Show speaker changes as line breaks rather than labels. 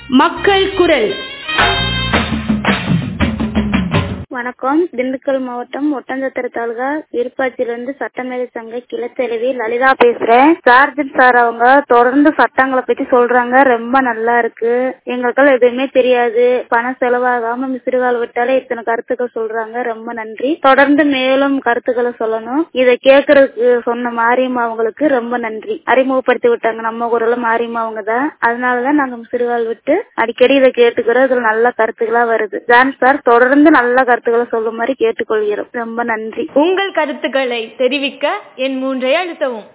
மக்கள் குரல்
வணக்கம் திண்டுக்கல் மாவட்டம் ஒட்டஞ்சத்திர தாலுகா விருப்பாச்சியிலிருந்து சட்டமேதை சங்க கிளத்தெழுவி லலிதா பேசுறேன் சார்ஜன் சார் அவங்க தொடர்ந்து சட்டங்களை பத்தி சொல்றாங்க ரொம்ப நல்லா இருக்கு எங்களுக்கெல்லாம் எதுவுமே தெரியாது பணம் செலவாகாம மிசிறுகால் விட்டாலே இத்தனை கருத்துக்கள் சொல்றாங்க ரொம்ப நன்றி தொடர்ந்து மேலும் கருத்துக்களை சொல்லணும் இதை கேக்குறதுக்கு சொன்ன மாரியம்மா அவங்களுக்கு ரொம்ப நன்றி அறிமுகப்படுத்தி விட்டாங்க நம்ம குரல மாரியம்மா அவங்க தான் அதனாலதான் நாங்க மிசிறுகால் விட்டு அடிக்கடி இதை கேட்டுக்கிறோம் இதுல நல்ல கருத்துக்களா வருது ஜான் சார் தொடர்ந்து நல்ல கருத்துக்களை சொல்லுமாறு கேட்டுக்கொள்கிறோம் ரொம்ப நன்றி
உங்கள் கருத்துக்களை தெரிவிக்க என் மூன்றை அழுத்தவும்